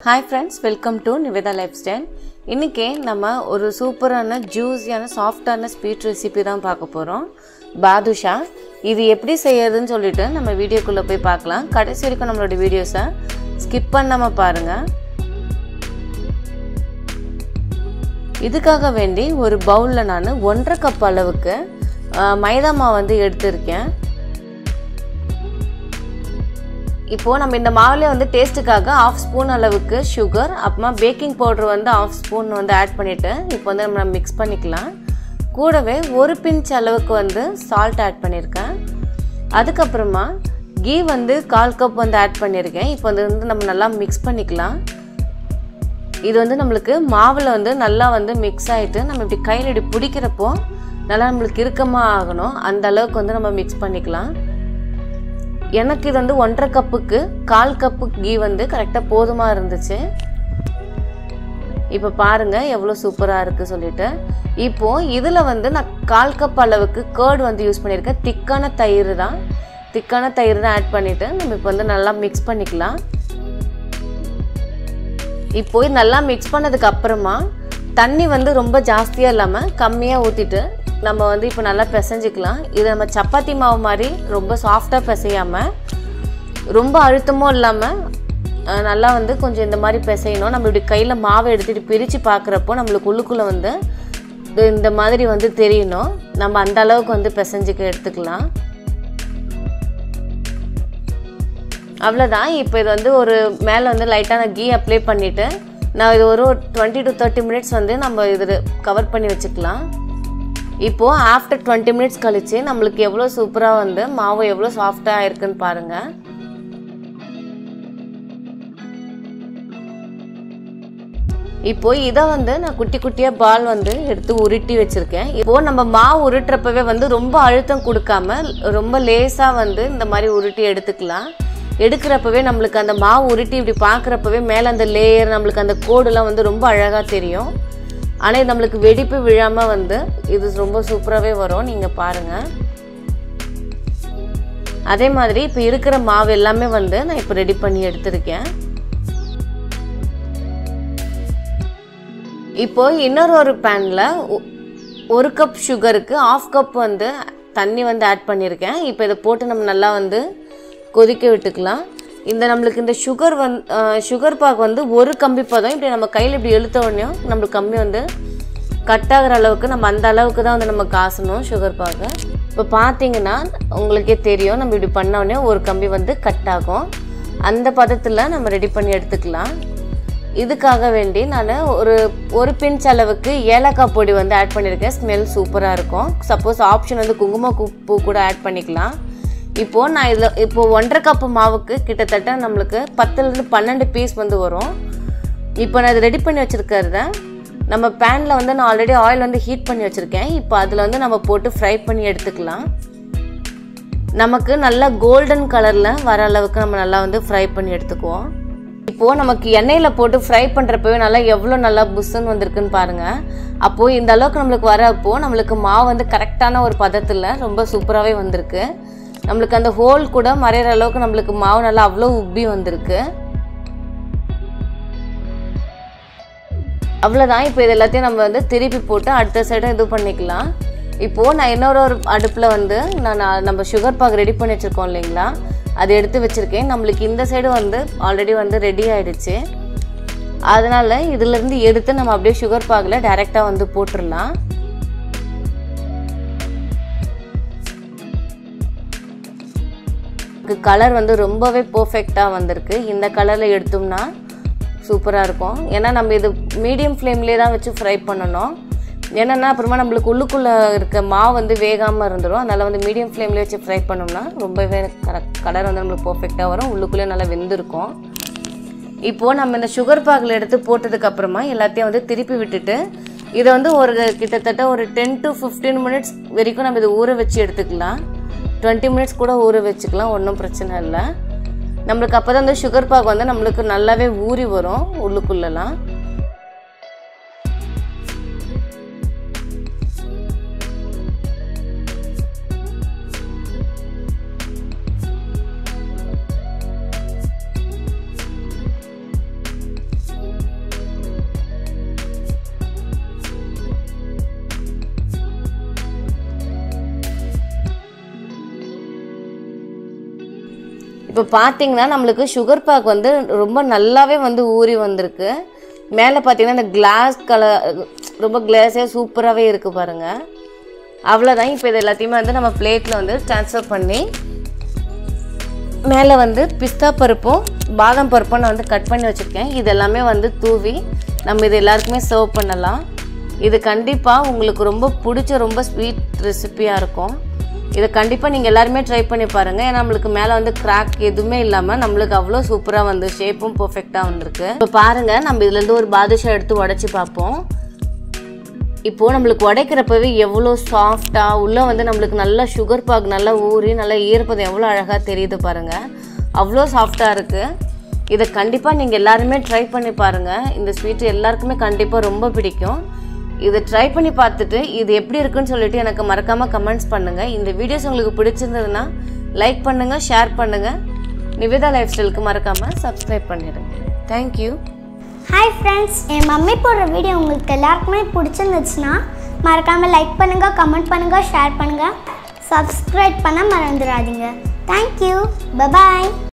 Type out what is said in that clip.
hi friends welcome to Nivetha lifestyle இன்றைக்கி நம்ம ஒரு சூப்பரான ஜூஸியான சாஃப்டான ஸ்வீட் ரெசிபி தான் பார்க்க போகிறோம் பாதுஷா இது எப்படி செய்யறதுன்னு சொல்லிட்டு நம்ம வீடியோக்குள்ளே போய் பார்க்கலாம் கடைசி வரைக்கும் நம்மளோட வீடியோஸை ஸ்கிப் பண்ணாமல் பாருங்கள் இதுக்காக வேண்டி ஒரு பவுலில் நான் ஒன்றரை கப் அளவுக்கு அஹ், மைதா மாவு வந்து எடுத்திருக்கேன் இப்போது நம்ம இந்த மாவுலேயே வந்து டேஸ்ட்டுக்காக ஆஃப் ஸ்பூன் அளவுக்கு சுகர் அப்புறமா பேக்கிங் பவுடர் வந்து ஆஃப் ஸ்பூன் வந்து ஆட் பண்ணிவிட்டு இப்போ வந்து நம்ம மிக்ஸ் பண்ணிக்கலாம் கூடவே ஒரு பிஞ்ச் அளவுக்கு வந்து சால்ட் ஆட் பண்ணியிருக்கேன் அதுக்கப்புறமா கீ வந்து கால் கப் வந்து ஆட் பண்ணியிருக்கேன் இப்போ வந்து வந்து நம்ம நல்லா மிக்ஸ் பண்ணிக்கலாம் இது வந்து நம்மளுக்கு மாவில் வந்து நல்லா வந்து மிக்ஸ் ஆகிட்டு நம்ம இப்படி கையில் இப்படி பிடிக்கிறப்போ நல்லா நம்மளுக்கு இறுக்கமாக ஆகணும் அந்த அளவுக்கு வந்து நம்ம மிக்ஸ் பண்ணிக்கலாம் எனக்கு இது வந்து ஒன்றரை கப்புக்கு கால் கப்பு கீ வந்து கரெக்டாக போதுமாக இருந்துச்சு இப்போ பாருங்க எவ்வளோ சூப்பராக இருக்குது சொல்லிட்டு இப்போ இதில் வந்து நான் கால் கப் அளவுக்கு கேர்டு வந்து யூஸ் பண்ணியிருக்கேன் திக்கான தயிர் தான் திக்கான தயிர் தான் ஆட் பண்ணிவிட்டு நம்ம இப்போ வந்து நல்லா மிக்ஸ் பண்ணிக்கலாம் இப்போ இது நல்லா மிக்ஸ் பண்ணதுக்கு அப்புறமா தண்ணி வந்து ரொம்ப ஜாஸ்தியாக இல்லாமல் கம்மியாக ஊற்றிட்டு நம்ம வந்து இப்போ நல்லா பிசைஞ்சிக்கலாம் இது நம்ம சப்பாத்தி மாவு மாதிரி ரொம்ப சாஃப்டாக பிசையாமல் ரொம்ப அழுத்தமும் இல்லாமல் அஹ், நல்லா வந்து கொஞ்சம் இந்த மாதிரி பிசையணும் நம்ம இப்படி கையில் மாவை எடுத்துகிட்டு பிரித்து பார்க்குறப்போ நம்மளுக்கு உள்ளுக்குள்ளே வந்து இது இந்த மாதிரி வந்து தெரியணும் நம்ம அந்த அளவுக்கு வந்து பிசைஞ்சுக்க எடுத்துக்கலாம் அவ்வளோதான் இப்போ இது வந்து ஒரு மேலே வந்து லைட்டான கீ அப்ளை பண்ணிவிட்டு நான் இது ஒரு டுவெண்ட்டி டு தேர்ட்டி மினிட்ஸ் வந்து நம்ம இது கவர் பண்ணி வச்சுக்கலாம் இப்போது ஆஃப்டர் டுவெண்ட்டி மினிட்ஸ் கழித்து நம்மளுக்கு எவ்வளோ சூப்பராக வந்து மாவு எவ்வளோ சாஃப்டாக இருக்குன்னு பாருங்கள் இப்போ இதை வந்து நான் குட்டி குட்டியாக பால் வந்து எடுத்து உருட்டி வச்சுருக்கேன் இப்போ நம்ம மாவு உருட்டுறப்பவே வந்து ரொம்ப அழுத்தம் கொடுக்காம ரொம்ப லேசாக வந்து இந்த மாதிரி உருட்டி எடுத்துக்கலாம் எடுக்கிறப்பவே நம்மளுக்கு அந்த மாவு உருட்டி இப்படி பார்க்குறப்பவே மேலே அந்த லேயர் நம்மளுக்கு அந்த கோடுலாம் வந்து ரொம்ப அழகாக தெரியும் ஆனால் இது நம்மளுக்கு வெடிப்பு விழாமல் வந்து இது ரொம்ப சூப்பராகவே வரும் நீங்கள் பாருங்கள் அதே மாதிரி இப்போ இருக்கிற மாவு எல்லாமே வந்து நான் இப்போ ரெடி பண்ணி எடுத்திருக்கேன் இப்போ இன்னொரு ஒரு பேனில் ஒரு கப் சுகருக்கு ஆஃப் கப் வந்து தண்ணி வந்து ஆட் பண்ணியிருக்கேன் இப்போ இதை போட்டு நம்ம நல்லா வந்து கொதிக்க விட்டுக்கலாம் இந்த நம்மளுக்கு இந்த சுகர் வந் சுகர் பாக் வந்து ஒரு கம்பி பதம் இப்படி நம்ம கையில் இப்படி இழுத்த உடனே நம்மளுக்கு கம்பி வந்து கட் ஆகிற அளவுக்கு நம்ம அந்த அளவுக்கு தான் வந்து நம்ம காசணும் சுகர் பாக்கை இப்போ பார்த்தீங்கன்னா உங்களுக்கே தெரியும் நம்ம இப்படி பண்ண உடனே ஒரு கம்பி வந்து கட் ஆகும் அந்த பதத்தில் நம்ம ரெடி பண்ணி எடுத்துக்கலாம் இதுக்காக வேண்டி நான் ஒரு ஒரு பிஞ்ச் அளவுக்கு ஏலக்காய் பொடி வந்து ஆட் பண்ணியிருக்கேன் ஸ்மெல் சூப்பராக இருக்கும் சப்போஸ் ஆப்ஷன் வந்து குங்கும பூ கூட ஆட் பண்ணிக்கலாம் இப்போது நான் இதில் இப்போது ஒன்றரை கப்பு மாவுக்கு கிட்டத்தட்ட நம்மளுக்கு பத்துலேருந்து பன்னெண்டு பீஸ் வந்து வரும் இப்போ நான் இது ரெடி பண்ணி வச்சுருக்கிறத நம்ம பேனில் வந்து நான் ஆல்ரெடி ஆயில் வந்து ஹீட் பண்ணி வச்சுருக்கேன் இப்போ அதில் வந்து நம்ம போட்டு ஃப்ரை பண்ணி எடுத்துக்கலாம் நமக்கு நல்லா கோல்டன் கலரில் வர அளவுக்கு நம்ம நல்லா வந்து ஃப்ரை பண்ணி எடுத்துக்குவோம் இப்போது நமக்கு எண்ணெயில் போட்டு ஃப்ரை பண்ணுறப்பவே நல்லா எவ்வளோ நல்லா புஷ்ஷுன்னு வந்திருக்குன்னு பாருங்கள் அப்போது இந்த அளவுக்கு நம்மளுக்கு வரப்போ நம்மளுக்கு மாவு வந்து கரெக்டான ஒரு பதத்தில் ரொம்ப சூப்பராகவே வந்திருக்கு நம்மளுக்கு அந்த ஹோல் கூட மறையிற அளவுக்கு நம்மளுக்கு மாவு நல்லா அவ்வளோ உப்பி வந்திருக்கு அவ்வளோதான் இப்போ இது எல்லாத்தையும் நம்ம வந்து திருப்பி போட்டு அடுத்த சைடும் இது பண்ணிக்கலாம் இப்போது நான் இன்னொரு ஒரு அடுப்பில் வந்து நான் நான் நம்ம சுகர் பாக் ரெடி பண்ணி வச்சுருக்கோம் இல்லைங்களா அதை எடுத்து வச்சுருக்கேன் நம்மளுக்கு இந்த சைடு வந்து ஆல்ரெடி வந்து ரெடி ஆயிடுச்சு அதனால் இதிலேருந்து எடுத்து நம்ம அப்படியே சுகர் பாகில் டைரெக்டாக வந்து போட்டுடலாம் கலர் வந்து ரொம்பவே பர்ஃபெக்டாக வந்திருக்கு இந்த கலரில் எடுத்தோம்னா சூப்பராக இருக்கும் ஏன்னா நம்ம இது மீடியம் ஃப்ளேம்லேயே தான் வச்சு ஃப்ரை பண்ணணும் என்னென்னா அப்புறமா நம்மளுக்கு உள்ளுக்குள்ளே இருக்க மாவு வந்து வேகாமல் இருந்துடும் அதனால் வந்து மீடியம் ஃப்ளேம்லேயே வச்சு ஃப்ரை பண்ணோம்னா ரொம்பவே கரெக்ட் கலர் வந்து நம்மளுக்கு பர்ஃபெக்டாக வரும் உள்ளுக்குள்ளேயே நல்லா வெந்திருக்கும் இப்போது நம்ம இந்த சுகர் பாகில் எடுத்து போட்டதுக்கப்புறமா எல்லாத்தையும் வந்து திருப்பி விட்டுட்டு இதை வந்து ஒரு கிட்டத்தட்ட ஒரு டென் டு ஃபிஃப்டீன் மினிட்ஸ் வரைக்கும் நம்ம இதை ஊற வச்சு எடுத்துக்கலாம் டுவெண்ட்டி மினிட்ஸ் கூட ஊற வச்சுக்கலாம் ஒன்றும் பிரச்சனை இல்லை நம்மளுக்கு அப்போ தான் இந்த சுகர் பாக் வந்து நம்மளுக்கு நல்லாவே ஊறி வரும் உள்ளுக்குள்ளெல்லாம் இப்போ பார்த்தீங்கன்னா நம்மளுக்கு சுகர் பாக் வந்து ரொம்ப நல்லாவே வந்து ஊறி வந்திருக்கு மேலே பார்த்தீங்கன்னா இந்த கிளாஸ் கலர் ரொம்ப கிளாஸே சூப்பராகவே இருக்குது பாருங்கள் அவ்வளோதான் இப்போ இது எல்லாத்தையுமே வந்து நம்ம பிளேட்டில் வந்து ட்ரான்ஸ்ஃபர் பண்ணி மேலே வந்து பிஸ்தா பருப்பும் பாதாம் பருப்பும் நான் வந்து கட் பண்ணி வச்சுருக்கேன் இது எல்லாமே வந்து தூவி நம்ம இது எல்லாருக்குமே சர்வ் பண்ணலாம் இது கண்டிப்பாக உங்களுக்கு ரொம்ப பிடிச்ச ரொம்ப ஸ்வீட் ரெசிபியாக இருக்கும் இதை கண்டிப்பாக நீங்கள் எல்லாருமே ட்ரை பண்ணி பாருங்கள் ஏன்னா நம்மளுக்கு மேலே வந்து கிராக் எதுவுமே இல்லாமல் நம்மளுக்கு அவ்வளோ சூப்பராக வந்து ஷேப்பும் பர்ஃபெக்டாக வந்திருக்கு இப்போ பாருங்கள் நம்ம இதுலேருந்து ஒரு பாதுஷா எடுத்து உடச்சி பார்ப்போம் இப்போது நம்மளுக்கு உடைக்கிறப்பவே எவ்வளோ சாஃப்டாக உள்ளே வந்து நம்மளுக்கு நல்லா சுகர் பாக் நல்லா ஊறி நல்லா ஈரப்பதம் எவ்வளோ அழகாக தெரியுது பாருங்கள் அவ்வளோ சாஃப்டாக இருக்குது இதை கண்டிப்பாக நீங்கள் எல்லாருமே ட்ரை பண்ணி பாருங்கள் இந்த ஸ்வீட்டு எல்லாருக்குமே கண்டிப்பாக ரொம்ப பிடிக்கும் இதை ட்ரை பண்ணி பார்த்துட்டு இது எப்படி இருக்குன்னு சொல்லிட்டு எனக்கு மறக்காமல் கமெண்ட்ஸ் பண்ணுங்கள் இந்த வீடியோஸ் உங்களுக்கு பிடிச்சிருந்ததுன்னா லைக் பண்ணுங்கள் ஷேர் பண்ணுங்கள் நிவேதா லைஃப் ஸ்டைலுக்கு மறக்காமல் சப்ஸ்கிரைப் பண்ணிடுங்க தேங்க்யூ ஹாய் ஃப்ரெண்ட்ஸ் என் மம்மி போடுற வீடியோ உங்களுக்கு எல்லாருக்குமே பிடிச்சிருந்துச்சுன்னா மறக்காமல் லைக் பண்ணுங்கள் கமெண்ட் பண்ணுங்கள் ஷேர் பண்ணுங்கள் சப்ஸ்கிரைப் பண்ண மறந்துடாதீங்க தேங்க்யூ பபாய்